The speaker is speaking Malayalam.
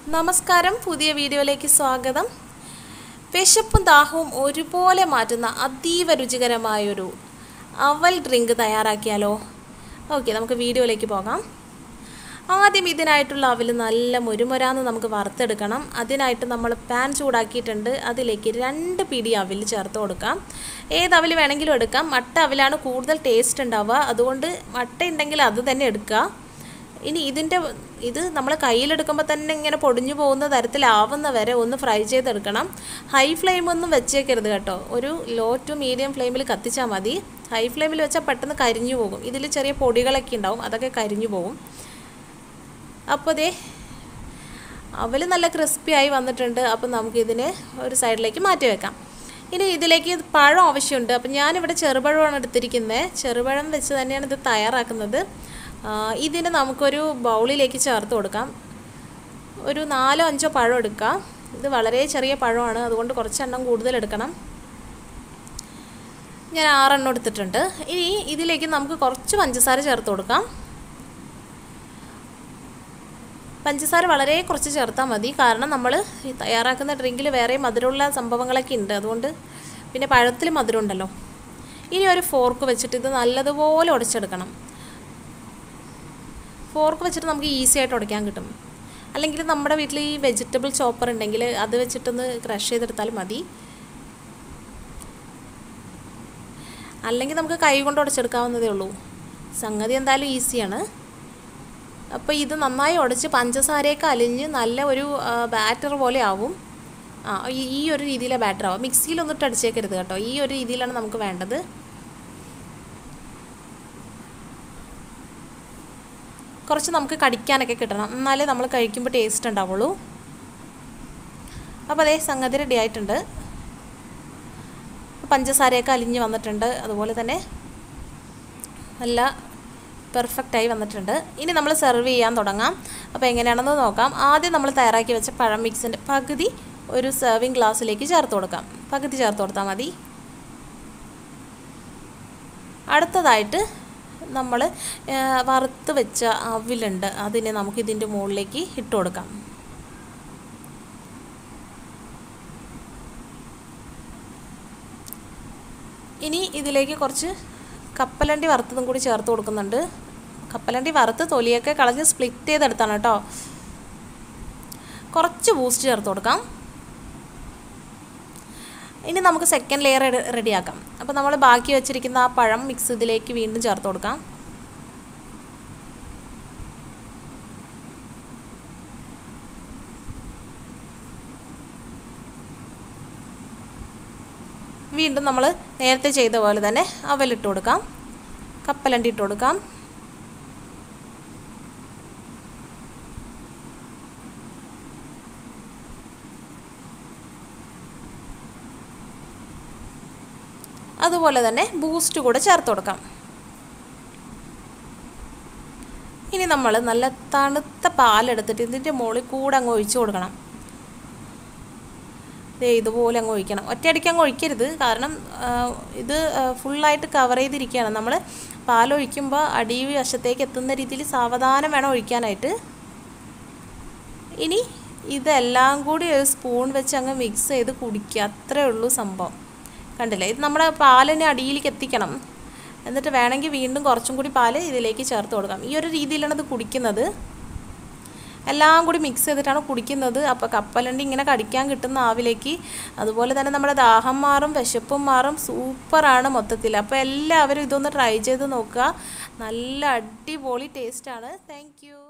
നമസ്കാരം പുതിയ വീഡിയോയിലേക്ക് സ്വാഗതം വിശപ്പും ദാഹവും ഒരുപോലെ മാറ്റുന്ന അതീവ രുചികരമായൊരു അവൽ ഡ്രിങ്ക് തയ്യാറാക്കിയാലോ ഓക്കെ നമുക്ക് വീഡിയോയിലേക്ക് പോകാം ആദ്യം ഇതിനായിട്ടുള്ള അവൽ നല്ല മുരുമുരാന്ന് നമുക്ക് വറുത്തെടുക്കണം അതിനായിട്ട് നമ്മൾ പാൻ ചൂടാക്കിയിട്ടുണ്ട് അതിലേക്ക് രണ്ട് പിടി അവിൽ ചേർത്ത് കൊടുക്കാം ഏത് അവൽ വേണമെങ്കിലും എടുക്കാം മട്ട അവിലാണ് കൂടുതൽ ടേസ്റ്റ് ഉണ്ടാവുക അതുകൊണ്ട് മട്ട ഉണ്ടെങ്കിൽ അത് തന്നെ എടുക്കുക ഇനി ഇതിൻ്റെ ഇത് നമ്മൾ കയ്യിലെടുക്കുമ്പോൾ തന്നെ ഇങ്ങനെ പൊടിഞ്ഞു പോകുന്ന തരത്തിലാവുന്ന വരെ ഒന്ന് ഫ്രൈ ചെയ്തെടുക്കണം ഹൈ ഫ്ലെയിമൊന്നും വെച്ചേക്കരുത് കേട്ടോ ഒരു ലോ ടു മീഡിയം ഫ്ലെയിമിൽ കത്തിച്ചാൽ മതി ഹൈ ഫ്ലെയിമിൽ വെച്ചാൽ പെട്ടെന്ന് കരിഞ്ഞു പോകും ഇതിൽ ചെറിയ പൊടികളൊക്കെ ഉണ്ടാവും അതൊക്കെ കരിഞ്ഞു പോകും അപ്പോൾ ദേ അവൽ നല്ല ക്രിസ്പി ആയി വന്നിട്ടുണ്ട് അപ്പം നമുക്കിതിനെ ഒരു സൈഡിലേക്ക് മാറ്റി വെക്കാം ഇനി ഇതിലേക്ക് പഴം ആവശ്യമുണ്ട് അപ്പം ഞാനിവിടെ ചെറുപഴമാണ് എടുത്തിരിക്കുന്നത് ചെറുപഴം വെച്ച് തന്നെയാണ് ഇത് തയ്യാറാക്കുന്നത് ഇതിന് നമുക്കൊരു ബൗളിലേക്ക് ചേർത്ത് കൊടുക്കാം ഒരു നാലോ അഞ്ചോ പഴം എടുക്കാം ഇത് വളരെ ചെറിയ പഴമാണ് അതുകൊണ്ട് കുറച്ചെണ്ണം കൂടുതൽ എടുക്കണം ഞാൻ ആറെണ്ണം എടുത്തിട്ടുണ്ട് ഇനി ഇതിലേക്ക് നമുക്ക് കുറച്ച് പഞ്ചസാര ചേർത്ത് കൊടുക്കാം പഞ്ചസാര വളരെ കുറച്ച് ചേർത്താൽ മതി കാരണം നമ്മൾ ഈ തയ്യാറാക്കുന്ന ഡ്രിങ്കിൽ വേറെ മധുരമുള്ള സംഭവങ്ങളൊക്കെ ഉണ്ട് അതുകൊണ്ട് പിന്നെ പഴത്തിൽ മധുരം ഉണ്ടല്ലോ ഇനി ഒരു ഫോർക്ക് വെച്ചിട്ട് ഇത് നല്ലതുപോലെ ഉടച്ചെടുക്കണം ഫോർക്ക് വെച്ചിട്ട് നമുക്ക് ഈസി ആയിട്ട് ഉടയ്ക്കാൻ കിട്ടും അല്ലെങ്കിൽ നമ്മുടെ വീട്ടിൽ ഈ വെജിറ്റബിൾ ചോപ്പർ ഉണ്ടെങ്കിൽ അത് വെച്ചിട്ടൊന്ന് ക്രഷ് ചെയ്തെടുത്താൽ മതി അല്ലെങ്കിൽ നമുക്ക് കൈ കൊണ്ട് ഉടച്ചെടുക്കാവുന്നതേ ഉള്ളൂ സംഗതി എന്തായാലും ഈസിയാണ് അപ്പോൾ ഇത് നന്നായി ഉടച്ച് പഞ്ചസാരയൊക്കെ അലിഞ്ഞ് നല്ല ഒരു ബാറ്റർ പോലെ ആവും ആ ഈ ഒരു രീതിയിലെ ബാറ്റർ ആവും മിക്സിയിലൊന്നിട്ട് അടിച്ചേക്കരുത് കേട്ടോ ഈ ഒരു രീതിയിലാണ് നമുക്ക് വേണ്ടത് കുറച്ച് നമുക്ക് കടിക്കാനൊക്കെ കിട്ടണം എന്നാലേ നമ്മൾ കഴിക്കുമ്പോൾ ടേസ്റ്റ് ഉണ്ടാവുള്ളൂ അപ്പോൾ അതേ സംഗതി റെഡി ആയിട്ടുണ്ട് പഞ്ചസാരയൊക്കെ അലിഞ്ഞ് വന്നിട്ടുണ്ട് അതുപോലെ തന്നെ നല്ല പെർഫെക്റ്റായി വന്നിട്ടുണ്ട് ഇനി നമ്മൾ സെർവ് ചെയ്യാൻ തുടങ്ങാം അപ്പോൾ എങ്ങനെയാണെന്ന് നോക്കാം ആദ്യം നമ്മൾ തയ്യാറാക്കി വെച്ച പഴം മിക്സിൻ്റെ പകുതി ഒരു സെർവിങ് ഗ്ലാസ്സിലേക്ക് ചേർത്ത് കൊടുക്കാം പകുതി ചേർത്ത് കൊടുത്താൽ മതി അടുത്തതായിട്ട് നമ്മൾ വറുത്ത് വെച്ച അവിലുണ്ട് അതിനെ നമുക്ക് ഇതിൻ്റെ മുകളിലേക്ക് ഇട്ട് കൊടുക്കാം ഇനി ഇതിലേക്ക് കുറച്ച് കപ്പലണ്ടി വറുത്തതും കൂടി ചേർത്ത് കൊടുക്കുന്നുണ്ട് കപ്പലണ്ടി വറുത്ത് തൊലിയൊക്കെ കളഞ്ഞ് സ്പ്ലിറ്റ് ചെയ്തെടുത്താണ് കേട്ടോ കുറച്ച് ബൂസ്റ്റ് ചേർത്ത് കൊടുക്കാം ഇനി നമുക്ക് സെക്കൻഡ് ലെയർ റെഡിയാക്കാം അപ്പോൾ നമ്മൾ ബാക്കി വെച്ചിരിക്കുന്ന ആ പഴം മിക്സ് ഇതിലേക്ക് വീണ്ടും ചേർത്ത് കൊടുക്കാം വീണ്ടും നമ്മൾ നേരത്തെ ചെയ്ത പോലെ തന്നെ അവലിട്ട് കൊടുക്കാം കപ്പലണ്ടി ഇട്ട് കൊടുക്കാം അതുപോലെ തന്നെ ബൂസ്റ്റ് കൂടെ ചേർത്ത് കൊടുക്കാം ഇനി നമ്മൾ നല്ല തണുത്ത പാലെടുത്തിട്ട് ഇതിൻ്റെ മുകളിൽ കൂടെ അങ്ങ് ഒഴിച്ചു കൊടുക്കണം ദേ ഇതുപോലെ അങ്ങ് ഒഴിക്കണം ഒറ്റയടിക്ക് അങ്ങ് ഒഴിക്കരുത് കാരണം ഇത് ഫുള്ളായിട്ട് കവർ ചെയ്തിരിക്കുകയാണ് നമ്മൾ പാലൊഴിക്കുമ്പോൾ അടി വശത്തേക്ക് എത്തുന്ന രീതിയിൽ സാവധാനം വേണം ഒഴിക്കാനായിട്ട് ഇനി ഇതെല്ലാം കൂടി ഒരു സ്പൂൺ വെച്ച് അങ്ങ് മിക്സ് ചെയ്ത് കുടിക്കുക അത്രേ ഉള്ളൂ സംഭവം കണ്ടില്ലേ ഇത് നമ്മുടെ പാലിനെ അടിയിലേക്ക് എത്തിക്കണം എന്നിട്ട് വേണമെങ്കിൽ വീണ്ടും കുറച്ചും കൂടി പാല് ഇതിലേക്ക് ചേർത്ത് കൊടുക്കാം ഈ ഒരു രീതിയിലാണ് ഇത് കുടിക്കുന്നത് എല്ലാം കൂടി മിക്സ് ചെയ്തിട്ടാണ് കുടിക്കുന്നത് അപ്പോൾ കപ്പലണ്ടി ഇങ്ങനെ കടിക്കാൻ കിട്ടുന്ന ആവിലേക്ക് അതുപോലെ തന്നെ നമ്മുടെ ദാഹം മാറും വിശപ്പും മാറും സൂപ്പറാണ് മൊത്തത്തിൽ അപ്പോൾ എല്ലാവരും ഇതൊന്ന് ട്രൈ ചെയ്ത് നോക്കുക നല്ല അടിപൊളി ടേസ്റ്റാണ് താങ്ക്